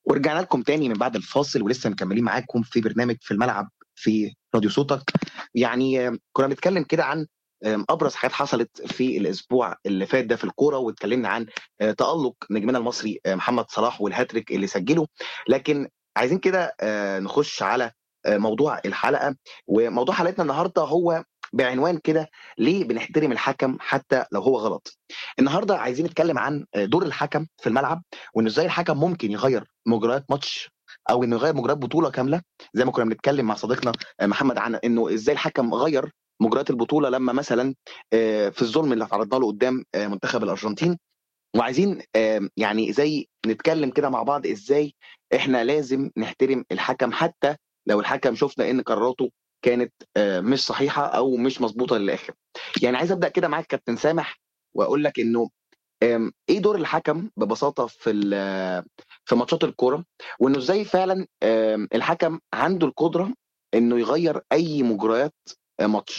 ورجعنا لكم تاني من بعد الفاصل ولسه مكملين معاكم في برنامج في الملعب في راديو صوتك يعني آه، كنا بنتكلم كده عن آم، ابرز حاجات حصلت في الاسبوع اللي فات ده في الكوره واتكلمنا عن آه، تالق نجمنا المصري آه، محمد صلاح والهاتريك اللي سجله لكن عايزين كده آه، نخش على آه، موضوع الحلقه وموضوع حلقتنا النهارده هو بعنوان كده ليه بنحترم الحكم حتى لو هو غلط النهارده عايزين نتكلم عن آه، دور الحكم في الملعب وان ازاي الحكم ممكن يغير مجريات ماتش او انه يغير مجريات بطوله كامله زي ما كنا بنتكلم مع صديقنا آه، محمد عن انه ازاي الحكم غير مجريات البطوله لما مثلا آه، في الظلم اللي تعرضنا له قدام آه، منتخب الارجنتين وعايزين آه، يعني زي نتكلم كده مع بعض ازاي احنا لازم نحترم الحكم حتى لو الحكم شفنا ان قراراته كانت آه، مش صحيحه او مش مظبوطه للاخر يعني عايز ابدا كده معاك كابتن سامح واقول لك انه آم، ايه دور الحكم ببساطه في ال- في ماتشات الكوره وانه ازاي فعلا آم، الحكم عنده القدره انه يغير اي مجريات آه، ماتش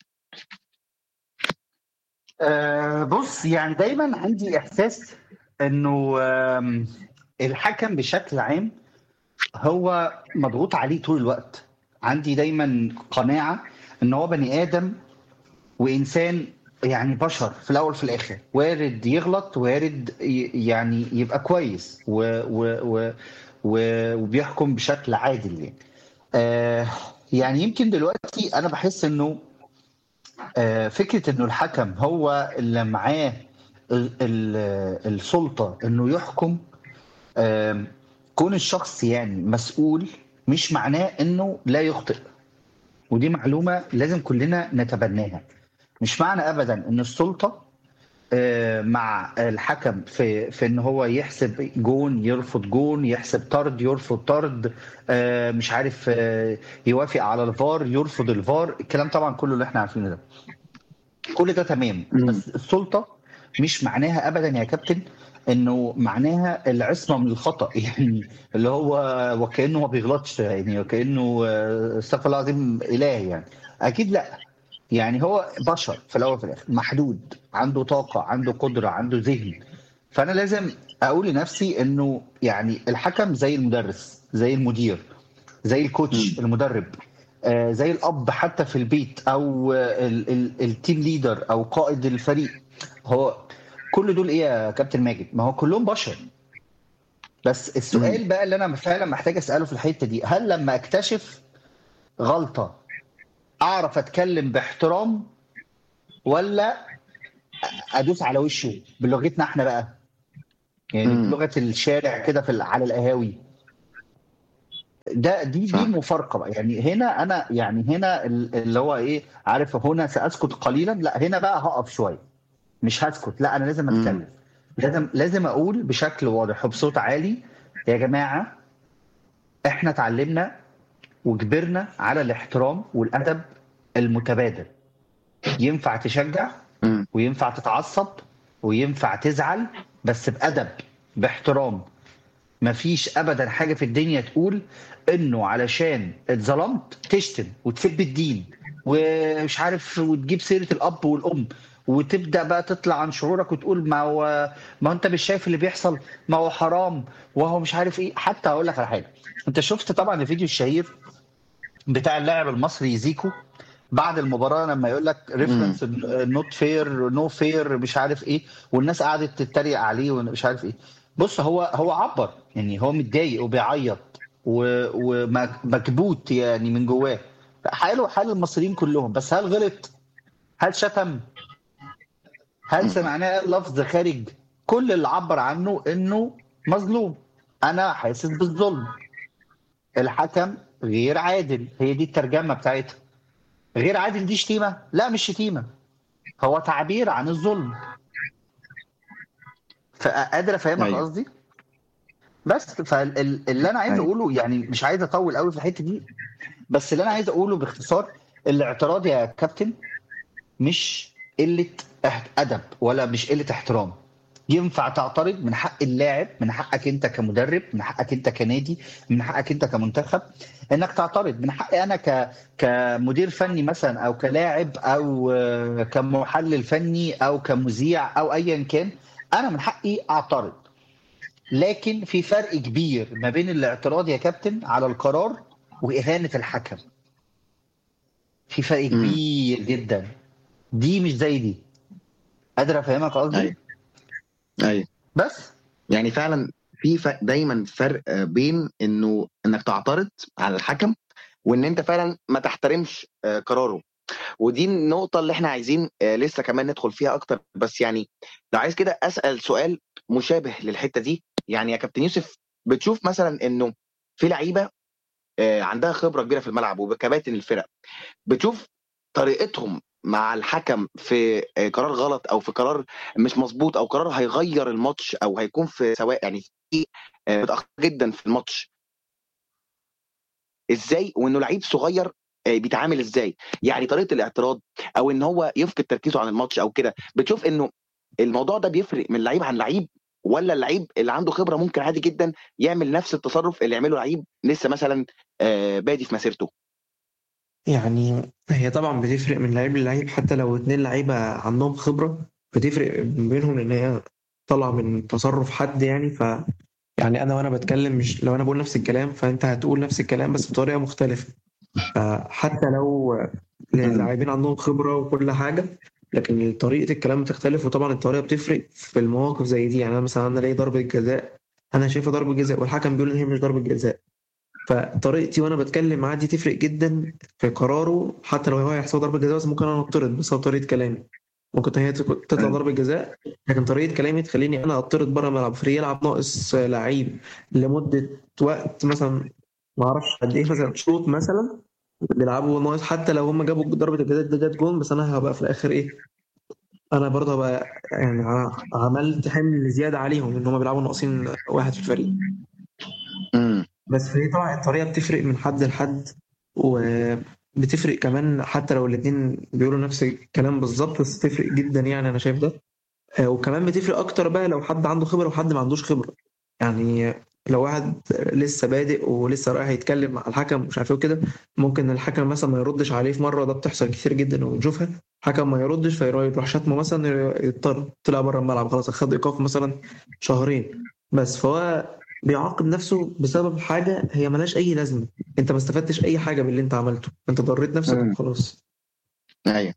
أه بص يعني دايما عندي احساس انه آم، الحكم بشكل عام هو مضغوط عليه طول الوقت عندي دايما قناعة ان هو بني ادم وانسان يعني بشر في الاول في الاخر وارد يغلط وارد ي- يعني يبقى كويس و و و و وبيحكم بشكل عادل يعني آه يعني يمكن دلوقتي انا بحس انه آه، فكرة انه الحكم هو اللي معاه ال- ال- السلطة انه يحكم آم، كون الشخص يعني مسؤول مش معناه انه لا يخطئ ودي معلومة لازم كلنا نتبناها مش معنى ابدا ان السلطة آه، مع الحكم في في ان هو يحسب جون يرفض جون يحسب طرد يرفض طرد آه، مش عارف آه، يوافق على الفار يرفض الفار الكلام طبعا كله اللي احنا عارفينه ده كل ده تمام مم. بس السلطه مش معناها ابدا يا كابتن انه معناها العصمه من الخطا يعني اللي هو وكانه ما بيغلطش يعني وكانه آه، استغفر الله العظيم اله يعني اكيد لا يعني هو بشر في الاول وفي الاخر محدود عنده طاقه عنده قدره عنده ذهن فانا لازم اقول لنفسي انه يعني الحكم زي المدرس زي المدير زي الكوتش المدرب آه، زي الاب حتى في البيت او آه، ال- ال- التيم ليدر او قائد الفريق هو كل دول ايه يا كابتن ماجد ما هو كلهم بشر بس السؤال بقى اللي انا فعلا محتاج اساله في الحته دي هل لما اكتشف غلطه اعرف اتكلم باحترام ولا ادوس على وشه بلغتنا احنا بقى يعني مم. بلغه الشارع كده في ال- على القهاوي ده دي صح. دي مفارقه بقى يعني هنا انا يعني هنا ال- اللي هو ايه عارف هنا ساسكت قليلا لا هنا بقى هقف شويه مش هسكت لا انا لازم مم. اتكلم لازم لازم اقول بشكل واضح وبصوت عالي يا جماعه احنا اتعلمنا وكبرنا على الاحترام والادب المتبادل ينفع تشجع مم. وينفع تتعصب وينفع تزعل بس بادب باحترام مفيش ابدا حاجه في الدنيا تقول انه علشان اتظلمت تشتم وتسب الدين ومش عارف وتجيب سيره الاب والام وتبدا بقى تطلع عن شعورك وتقول ما هو ما هو انت مش شايف اللي بيحصل ما هو حرام وهو مش عارف ايه حتى اقول لك على حاجه انت شفت طبعا الفيديو الشهير بتاع اللاعب المصري زيكو بعد المباراه لما يقول لك ريفرنس نوت فير نو فير مش عارف ايه والناس قعدت تتريق عليه ومش عارف ايه بص هو هو عبر يعني هو متضايق وبيعيط و- ومكبوت يعني من جواه حاله حال المصريين كلهم بس هل غلط؟ هل شتم؟ هل سمعناه لفظ خارج؟ كل اللي عبر عنه انه مظلوم انا حاسس بالظلم الحكم غير عادل هي دي الترجمه بتاعتها غير عادل دي شتيمه لا مش شتيمه هو تعبير عن الظلم فقادر افهمك أيوة. قصدي بس فاللي انا عايز أيوة. اقوله يعني مش عايز اطول قوي في الحته دي بس اللي انا عايز اقوله باختصار الاعتراض يا كابتن مش قله اح- ادب ولا مش قله احترام ينفع تعترض من حق اللاعب من حقك انت كمدرب من حقك انت كنادي من حقك انت كمنتخب انك تعترض من حقي انا ك كمدير فني مثلا او كلاعب او آه، كمحلل فني او كمذيع او ايا كان انا من حقي اعترض لكن في فرق كبير ما بين الاعتراض يا كابتن على القرار واهانه الحكم في فرق مم. كبير جدا دي مش زي دي قادر افهمك قصدي ايوه ايوه بس يعني فعلا في ف... دايما فرق آه، بين انه انك تعترض على الحكم وان انت فعلا ما تحترمش آه، قراره ودي النقطة اللي احنا عايزين آه، لسه كمان ندخل فيها اكتر بس يعني لو عايز كده اسأل سؤال مشابه للحتة دي يعني يا كابتن يوسف بتشوف مثلا انه في لعيبة آه، عندها خبرة كبيرة في الملعب وبكباتن الفرق بتشوف طريقتهم مع الحكم في آه، قرار غلط او في قرار مش مظبوط او قرار هيغير الماتش او هيكون في سواء يعني في آه، متاخر جدا في الماتش ازاي وانه لعيب صغير آه، بيتعامل ازاي يعني طريقه الاعتراض او ان هو يفقد تركيزه عن الماتش او كده بتشوف انه الموضوع ده بيفرق من لعيب عن لعيب ولا اللعيب اللي عنده خبره ممكن عادي جدا يعمل نفس التصرف اللي يعمله لعيب لسه مثلا آه، بادي في مسيرته يعني هي طبعا بتفرق من لعيب للعيب حتى لو اتنين لعيبة عندهم خبرة بتفرق بينهم ان هي طالعة من تصرف حد يعني ف يعني انا وانا بتكلم مش لو انا بقول نفس الكلام فانت هتقول نفس الكلام بس بطريقة مختلفة فحتى لو اللاعبين عندهم خبرة وكل حاجة لكن طريقة الكلام بتختلف وطبعا الطريقة بتفرق في المواقف زي دي يعني انا مثلا انا الاقي ضربة جزاء انا شايفها ضربة جزاء والحكم بيقول ان هي مش ضربة جزاء فطريقتي وانا بتكلم معاه دي تفرق جدا في قراره حتى لو هو هيحسب ضربة جزاء بس ممكن انا اطرد بسبب طريقة كلامي ممكن هي تك- تطلع ضربة جزاء لكن طريقة كلامي تخليني انا اطرد بره الملعب فريق يلعب ناقص لعيب لمدة وقت مثلا ما اعرفش قد ايه مثلا شوط مثلا بيلعبوا ناقص حتى لو هم جابوا ضربة الجزاء دي جت جون بس انا هبقى في الاخر ايه انا برضه هبقى يعني ع- عملت حمل زيادة عليهم ان هم بيلعبوا ناقصين واحد في الفريق امم بس فهي طبعا الطريقة بتفرق من حد لحد وبتفرق كمان حتى لو الاتنين بيقولوا نفس الكلام بالظبط بس تفرق جدا يعني أنا شايف ده آه، وكمان بتفرق أكتر بقى لو حد عنده خبرة وحد ما عندوش خبرة يعني لو واحد لسه بادئ ولسه رايح يتكلم مع الحكم مش عارف ايه وكده ممكن الحكم مثلا ما يردش عليه في مرة ده بتحصل كتير جدا وبنشوفها حكم ما يردش فيروح شتمه مثلا يضطر طلع بره الملعب خلاص خد إيقاف مثلا شهرين بس فهو بيعاقب نفسه بسبب حاجة هي ملهاش أي لازمة أنت ما استفدتش أي حاجة باللي أنت عملته أنت ضريت نفسك مم. وخلاص ايوه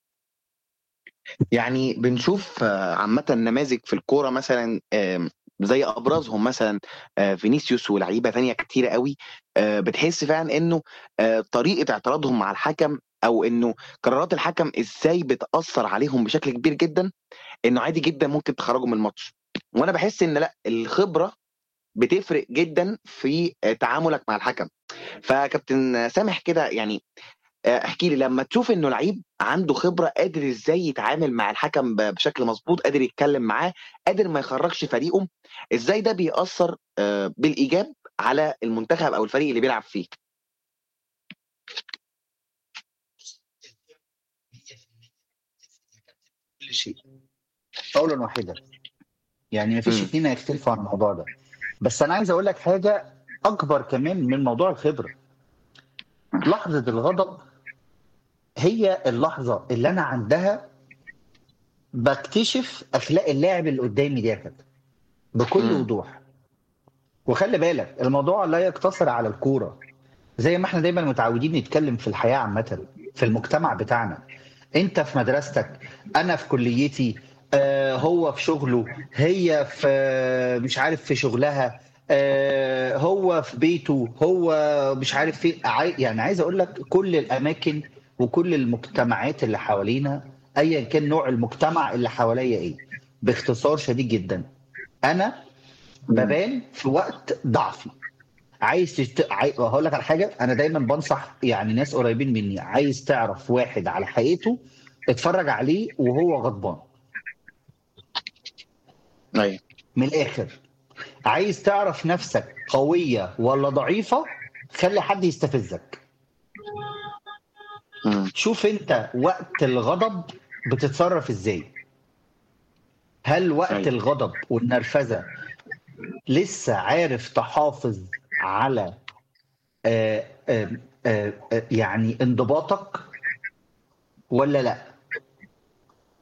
يعني بنشوف آه، عامة نماذج في الكورة مثلا آم، زي أبرزهم مثلا آه، فينيسيوس ولاعيبة تانية كتيرة قوي آه، بتحس فعلا إنه آه، طريقة اعتراضهم مع الحكم أو إنه قرارات الحكم إزاي بتأثر عليهم بشكل كبير جدا إنه عادي جدا ممكن تخرجوا من الماتش وأنا بحس إن لا الخبرة بتفرق جدا في آه، تعاملك مع الحكم فكابتن سامح كده يعني آه، احكي لي لما تشوف انه لعيب عنده خبره قادر ازاي يتعامل مع الحكم ب- بشكل مظبوط قادر يتكلم معاه قادر ما يخرجش فريقه ازاي ده بيأثر آه، بالايجاب على المنتخب او الفريق اللي بيلعب فيه كل شيء قولا واحدا يعني مفيش مم. اتنين هيختلفوا عن الموضوع ده بس انا عايز اقول لك حاجه اكبر كمان من موضوع الخبره لحظه الغضب هي اللحظه اللي انا عندها بكتشف اخلاق اللاعب اللي قدامي دي يا كابتن بكل مم. وضوح وخلي بالك الموضوع لا يقتصر على الكوره زي ما احنا دايما متعودين نتكلم في الحياه عامه في المجتمع بتاعنا انت في مدرستك انا في كليتي آه هو في شغله هي في مش عارف في شغلها آه هو في بيته هو مش عارف فين عاي- يعني عايز اقول لك كل الاماكن وكل المجتمعات اللي حوالينا ايا كان نوع المجتمع اللي حواليا ايه باختصار شديد جدا انا ببان في وقت ضعفي عايز تشت... عاي... هقول لك على حاجه انا دايما بنصح يعني ناس قريبين مني عايز تعرف واحد على حقيقته اتفرج عليه وهو غضبان ايوه من الاخر عايز تعرف نفسك قويه ولا ضعيفه خلي حد يستفزك مم. شوف انت وقت الغضب بتتصرف ازاي هل وقت أيوة. الغضب والنرفزه لسه عارف تحافظ على آه آه آه آه، يعني انضباطك ولا لا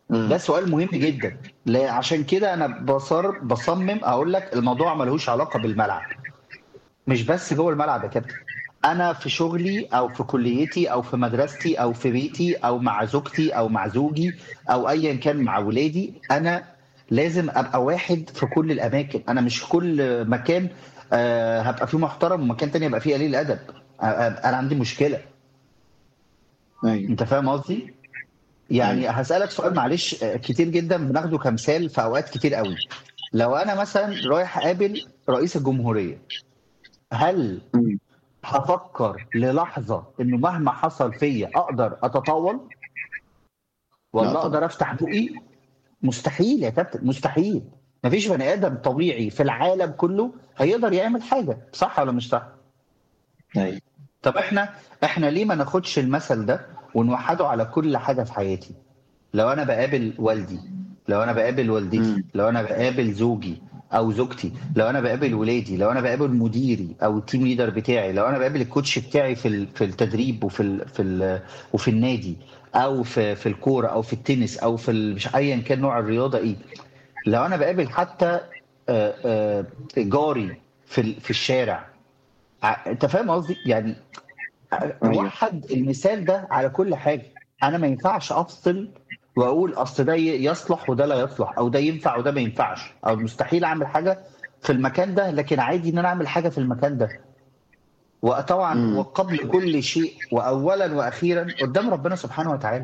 مم. ده سؤال مهم جدا لا عشان كده انا بصر بصمم اقول لك الموضوع ملهوش علاقه بالملعب مش بس جوه الملعب يا كابتن انا في شغلي او في كليتي او في مدرستي او في بيتي او مع زوجتي او مع زوجي او ايا كان مع ولادي انا لازم ابقى واحد في كل الاماكن انا مش في كل مكان آه، هبقى فيه محترم ومكان تاني هبقى فيه قليل ادب آه، آه، انا عندي مشكله ايوه انت فاهم قصدي يعني هسألك سؤال معلش آه، كتير جدا بناخده كمثال في اوقات كتير قوي لو انا مثلا رايح اقابل رئيس الجمهورية هل مم. هفكر للحظة انه مهما حصل فيا اقدر اتطاول لا ولا طبعا. اقدر افتح بقي مستحيل يا كابتن مستحيل مفيش بني ادم طبيعي في العالم كله هيقدر يعمل حاجة صح ولا مش صح ايوه طب احنا احنا ليه ما ناخدش المثل ده ونوحده على كل حاجه في حياتي لو انا بقابل والدي لو انا بقابل والدتي مم. لو انا بقابل زوجي او زوجتي لو انا بقابل ولادي لو انا بقابل مديري او التيم ليدر بتاعي لو انا بقابل الكوتش بتاعي في ال- في التدريب وفي ال في ال وفي النادي او في في الكوره او في التنس او في ال- مش ايا كان نوع الرياضه ايه لو انا بقابل حتى آه، آه، جاري في ال- في الشارع ع- انت فاهم قصدي يعني أيوة. وحد المثال ده على كل حاجه انا ما ينفعش افصل واقول اصل ده ي- يصلح وده لا يصلح او ده ينفع وده ما ينفعش او مستحيل اعمل حاجه في المكان ده لكن عادي ان انا اعمل حاجه في المكان ده وطبعا مم. وقبل كل شيء واولا واخيرا قدام ربنا سبحانه وتعالى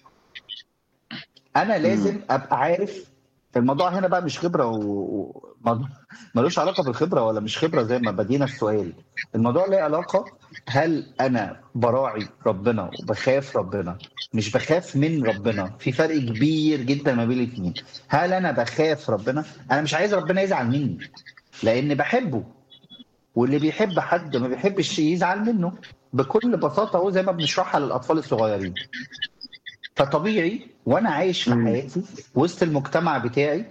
انا لازم ابقى عارف الموضوع هنا بقى مش خبره و... و... موضوع- ملوش علاقه بالخبره ولا مش خبره زي ما بدينا السؤال الموضوع ليه علاقه هل انا براعي ربنا وبخاف ربنا مش بخاف من ربنا في فرق كبير جدا ما بين الاثنين هل انا بخاف ربنا انا مش عايز ربنا يزعل مني لان بحبه واللي بيحب حد ما بيحبش يزعل منه بكل بساطه هو زي ما بنشرحها للاطفال الصغيرين فطبيعي وانا عايش في مم. حياتي وسط المجتمع بتاعي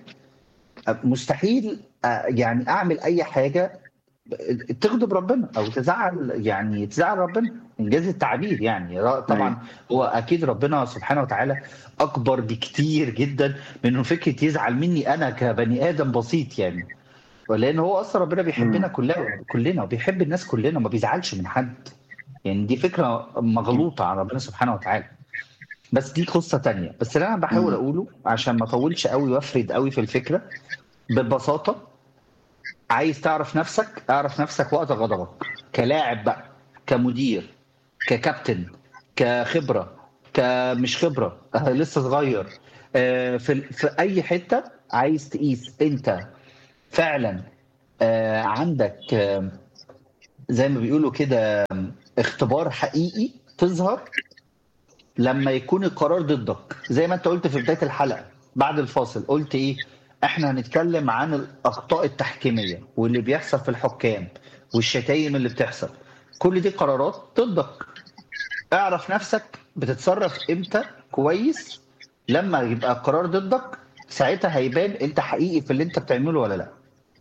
مستحيل آه، يعني اعمل اي حاجه تغضب ربنا او تزعل يعني تزعل ربنا انجاز التعبير يعني ر- طبعا هو اكيد ربنا سبحانه وتعالى اكبر بكتير جدا من انه فكره يزعل مني انا كبني ادم بسيط يعني لان هو اصلا ربنا بيحبنا كلنا كلنا وبيحب الناس كلنا ما بيزعلش من حد يعني دي فكره مغلوطه عن ربنا سبحانه وتعالى بس دي قصه تانية بس اللي انا بحاول مم. اقوله عشان ما اطولش قوي وافرد قوي في الفكره ببساطه عايز تعرف نفسك اعرف نفسك وقت غضبك كلاعب بقى كمدير ككابتن كخبره كمش خبره آه، لسه صغير آه، في في اي حته عايز تقيس انت فعلا آه، عندك آه، زي ما بيقولوا كده آه، اختبار حقيقي تظهر لما يكون القرار ضدك زي ما انت قلت في بدايه الحلقه بعد الفاصل قلت ايه احنا هنتكلم عن الاخطاء التحكيميه واللي بيحصل في الحكام والشتايم اللي بتحصل كل دي قرارات ضدك اعرف نفسك بتتصرف امتى كويس لما يبقى القرار ضدك ساعتها هيبان انت حقيقي في اللي انت بتعمله ولا لا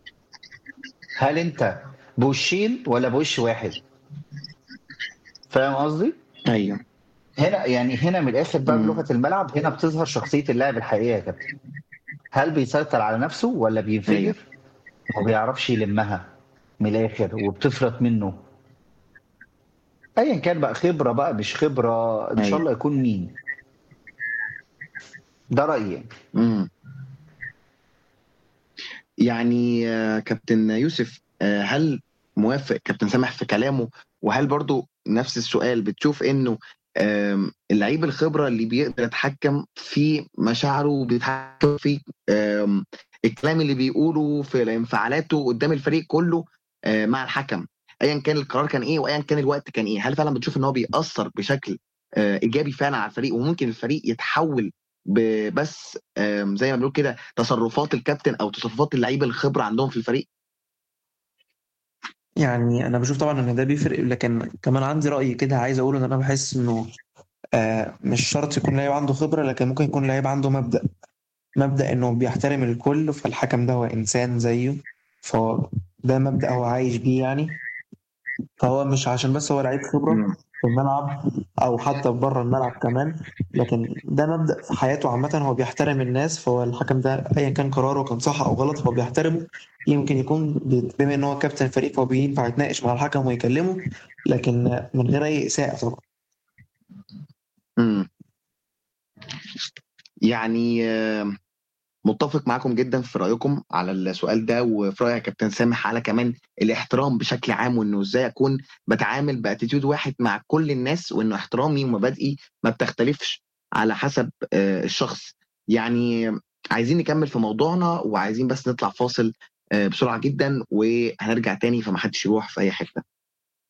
هل انت بوشين ولا بوش واحد فاهم قصدي ايوه هنا يعني هنا من الاخر بقى مم. بلغه الملعب هنا بتظهر شخصيه اللاعب الحقيقيه يا كابتن هل بيسيطر على نفسه ولا بينفجر أيوة. ما بيعرفش يلمها من الاخر وبتفرط منه ايا كان بقى خبره بقى مش خبره ان شاء أيوة. الله يكون مين ده رايي يعني. مم. يعني آه، كابتن يوسف آه، هل موافق كابتن سامح في كلامه وهل برضو نفس السؤال بتشوف انه آم، اللعيب الخبرة اللي بيقدر يتحكم في مشاعره وبيتحكم في آم، الكلام اللي بيقوله في انفعالاته قدام الفريق كله آه، مع الحكم ايا كان القرار كان ايه وايا كان الوقت كان ايه هل فعلا بتشوف ان هو بيأثر بشكل آه، ايجابي فعلا على الفريق وممكن الفريق يتحول ب- بس آم، زي ما بنقول كده تصرفات الكابتن او تصرفات اللعيبه الخبره عندهم في الفريق يعني انا بشوف طبعا ان ده بيفرق لكن كمان عندي رأي كده عايز اقوله ان انا بحس انه آه مش شرط يكون لعيب عنده خبرة لكن ممكن يكون لعيب عنده مبدأ مبدأ انه بيحترم الكل فالحكم ده هو انسان زيه فهو ده مبدأ هو عايش بيه يعني فهو مش عشان بس هو لعيب خبرة في الملعب او حتى في بره الملعب كمان لكن ده مبدأ في حياته عامة هو بيحترم الناس فهو الحكم ده ايا كان قراره كان صح او غلط هو بيحترمه يمكن يكون ب- بما ان هو كابتن الفريق فهو بينفع يتناقش مع الحكم ويكلمه لكن من غير اي اساءة طبعا مم. يعني آه، متفق معاكم جدا في رايكم على السؤال ده وفي رايك يا كابتن سامح على كمان الاحترام بشكل عام وانه ازاي اكون بتعامل باتيتيود واحد مع كل الناس وانه احترامي ومبادئي ما بتختلفش على حسب آه، الشخص يعني عايزين نكمل في موضوعنا وعايزين بس نطلع فاصل آه، بسرعه جدا وهنرجع تاني فما حدش يروح في اي حته